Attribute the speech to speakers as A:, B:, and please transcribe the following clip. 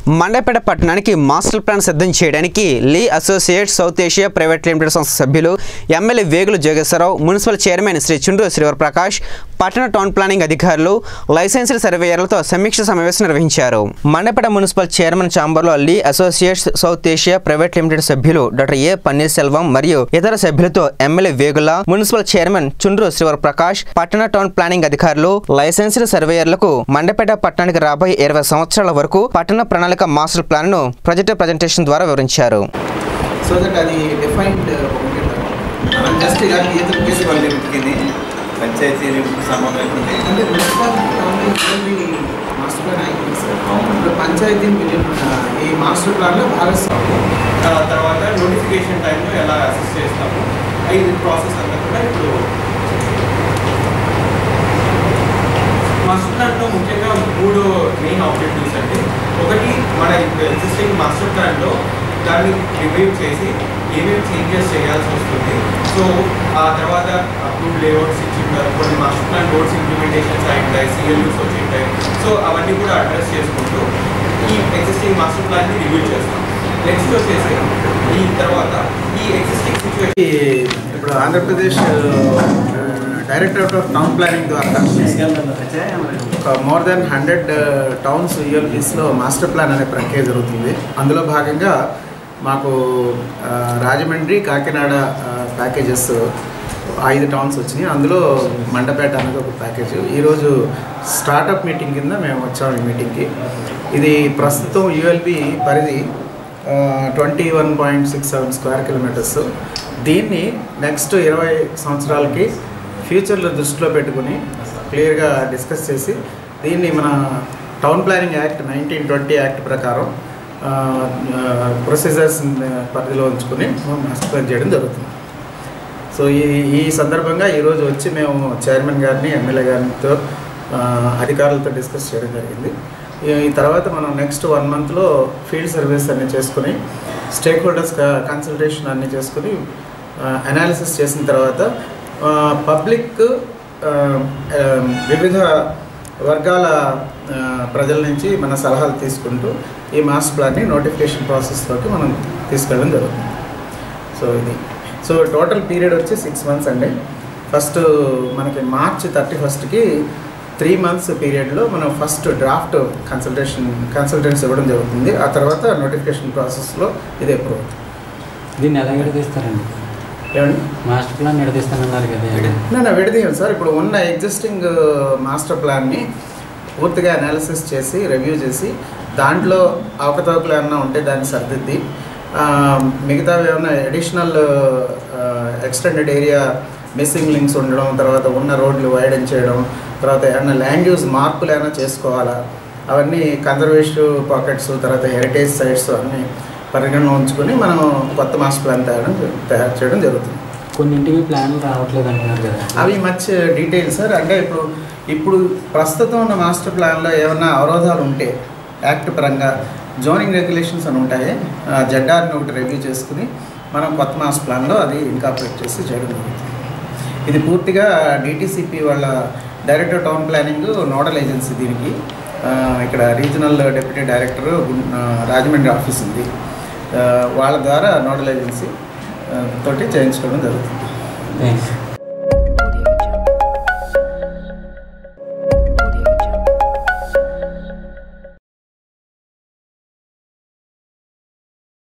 A: మండపేట పట్టణానికి master plan సిద్ధం చేయడానికి Lee associates South Asia private limited సంస్థ సభ్యులు MLA Vegula Jogeswararao municipal chairman Shri Chundru Srivaraprakash పట్టణ టౌన్ ప్లానింగ్ అధికారులు లైసెన్స్డ్ సర్వేయర్లతో సమీక్ష సమావేశం నిర్వహించారు మండపేట మున్సిపల్ చైర్మన్ ఛాంబర్లో Lee associates South Asia private limited సభ్యులు డాక్టర్ ఏ పన్నీర్ సెల్వం మరియు ఇతర సభ్యులతో MLA వేగుల municipal chairman Chundru Srivaraprakash పట్టణ టౌన్ ప్లానింగ్ అధికారులు లైసెన్స్డ్ సర్వేయర్లకు మండపేట పట్టణానికి రాబోయే ఇరవై సంవత్సరాల వరకు పట్టణ ప్రణాళిక మాస్టర్ ప్లాన్ ను ప్రొజెక్టర్ ప్రజెంటేషన్ ద్వారా వివరించారు
B: సో దట్ అది డిఫైన్డ్ మనం జస్ట్ ఇలా గీతలు గీసి
C: మున్సిపల్ లిమిట్కి పంచాయతీ లిమిట్కి సంబంధం ఏంటి
B: అంటే మున్సిపల్ మాస్టర్ ప్లాన్ అయిపోయింది సార్ ఇప్పుడు పంచాయతీ మిలియన్ ఈ మాస్టర్ ప్లాన్లో భాగస్వామ్యం
C: ఆ తర్వాత నోటిఫికేషన్ టైంలో ఎలా అసిస్ట్ చేస్తాము ఇది ప్రాసెస్ అంతా కూడా ఇప్పుడు మాస్టర్ ప్లాన్లో ముఖ్యంగా మూడు మెయిన్ ఆబ్జెక్టివ్స్ అండి ఒకటి మన ఎగ్జిస్టింగ్ మాస్టర్ ప్లాన్లో దాన్ని రివ్యూ చేసి ఏమేమి చేంజెస్ చేయాల్సి వస్తుంది సో ఆ తర్వాత అప్రూవ్ లేఅవుట్స్ ఇచ్చింటారు కొన్ని మాస్టర్ ప్లాన్ బోర్డ్స్ ఇంప్లిమెంటేషన్స్ అయింటాయి సిఎల్యూస్ వచ్చింటాయి సో అవన్నీ కూడా అడ్రస్ చేసుకుంటూ ఈ ఎగ్జిస్టింగ్ మాస్టర్ ప్లాన్ని రివ్యూ చేస్తాం నెక్స్ట్ వచ్చేసి ఈ తర్వాత ఈ ఎగ్జిస్టింగ్ సిచ్యువేషన్
B: ఈ ఇప్పుడు Andhra Pradesh directorate of town planning ద్వారా ఒక మోర్ దెన్ హండ్రెడ్ టౌన్స్ యూఎల్పీస్లో మాస్టర్ ప్లాన్ అనే ప్రక్రియ జరుగుతుంది అందులో భాగంగా మాకు ఆ, రాజమండ్రి కాకినాడ ప్యాకేజెస్ ఐదు టౌన్స్ వచ్చినాయి అందులో మండపేట అనేది ఒక ప్యాకేజ్ ఈరోజు స్టార్టప్ మీటింగ్ కింద మేము వచ్చాము ఈ మీటింగ్కి ఇది ప్రస్తుతం యూఎల్పి పరిధి twenty one point six seven square kilometres దీన్ని నెక్స్ట్ ఇరవై సంవత్సరాలకి ఫ్యూచర్లో దృష్టిలో పెట్టుకుని క్లియర్గా డిస్కస్ చేసి దీన్ని మన town planning act nineteen twenty act ప్రకారం ప్రొసీజర్స్ పరిధిలో ఉంచుకొని మాస్టర్ ప్లాన్ చేయడం జరుగుతుంది సో ఈ ఈ సందర్భంగా ఈరోజు వచ్చి మేము చైర్మన్ గారిని ఎమ్మెల్యే గారితో ఆ, అధికారులతో డిస్కస్ చేయడం జరిగింది ఈ- ఈ తర్వాత మనం నెక్స్ట్ వన్ మంత్లో ఫీల్డ్ సర్వీస్ అన్ని చేసుకుని స్టేక్ హోల్డర్స్ కన్సల్టేషన్ అన్ని చేసుకుని అనాలిసిస్ చేసిన తర్వాత పబ్లిక్ వివిధ వర్గాల ఆ, ప్రజల నుంచి మన సలహాలు తీసుకుంటూ ఈ మాస్టర్ ప్లాన్ని నోటిఫికేషన్ ప్రాసెస్లోకి మనం తీసుకెళ్ళడం జరుగుతుంది సో ఇది సో టోటల్ పీరియడ్ వచ్చి సిక్స్ మంత్స్ అండి ఫస్ట్ మనకి మార్చ్ థర్టీ ఫస్ట్కి త్రీ మంత్స్ పీరియడ్లో మనం ఫస్ట్ డ్రాఫ్ట్ కన్సల్టేషన్ కన్సల్టెంట్స్ ఇవ్వడం జరుగుతుంది ఆ తర్వాత నోటిఫికేషన్ ప్రాసెస్లో ఇది అప్రూవ్ అవుతుంది
D: దీన్ని ఎలా విడదీస్తారండి
B: ఏమండి
D: మాస్టర్ ప్లాన్ విడదీస్తానన్నారు కదా
B: నేను విడదీయం సార్ ఇప్పుడు ఉన్న ఎగ్జిస్టింగ్ మాస్టర్ ప్లాన్ని పూర్తిగా అనాలిసిస్ చేసి రివ్యూ చేసి దాంట్లో అవకతవకలు ఏమన్నా ఉంటే దాన్ని సర్దిద్ది ఆ, మిగతావి ఏమన్నా additional extended area missing links ఉండడం తర్వాత ఉన్న రోడ్లు వైడెన్ చేయడం తర్వాత ఏమన్నా ల్యాండ్ యూజ్ మార్పులు ఏమైనా చేసుకోవాలా అవన్నీ కన్జర్వేటివ్ పాకెట్స్ తర్వాత హెరిటేజ్ సైట్స్ అన్నీ పరిగణలో ఉంచుకొని మనం కొత్త మాస్టర్ ప్లాన్ తయారు తయారు చేయడం జరుగుతుంది
D: కొన్నింటికి ప్లాన్లు రావట్లేదు అంటున్నారు కదా
B: అవి మచ్ డీటెయిల్ సార్ అంటే ఇప్పుడు ఇప్పుడు ప్రస్తుతం ఉన్న మాస్టర్ ప్లాన్లో ఏమైనా అవరోధాలు ఉంటే యాక్ట్ పరంగా జోనింగ్ రెగ్యులేషన్స్ అని ఉంటాయి జెడ్ఆర్ని ఒకటి రివ్యూ చేసుకుని మనం కొత్త మాస్టర్ ప్లాన్లో అది ఇన్కాపరేట్ చేసి చేయడం జరుగుతుంది ఇది పూర్తిగా డిటీసీపీ వాళ్ళ director town planning nodal agency దీనికి ఆ, ఇక్కడ regional deputy director Rajahmundry office ఉంది ఆ, వాళ్ళ ద్వారా నోడల్ ఏజెన్సీ ఆ, తోటి చేయించుకోవడం జరుగుతుంది
D: థ్యాంక్స్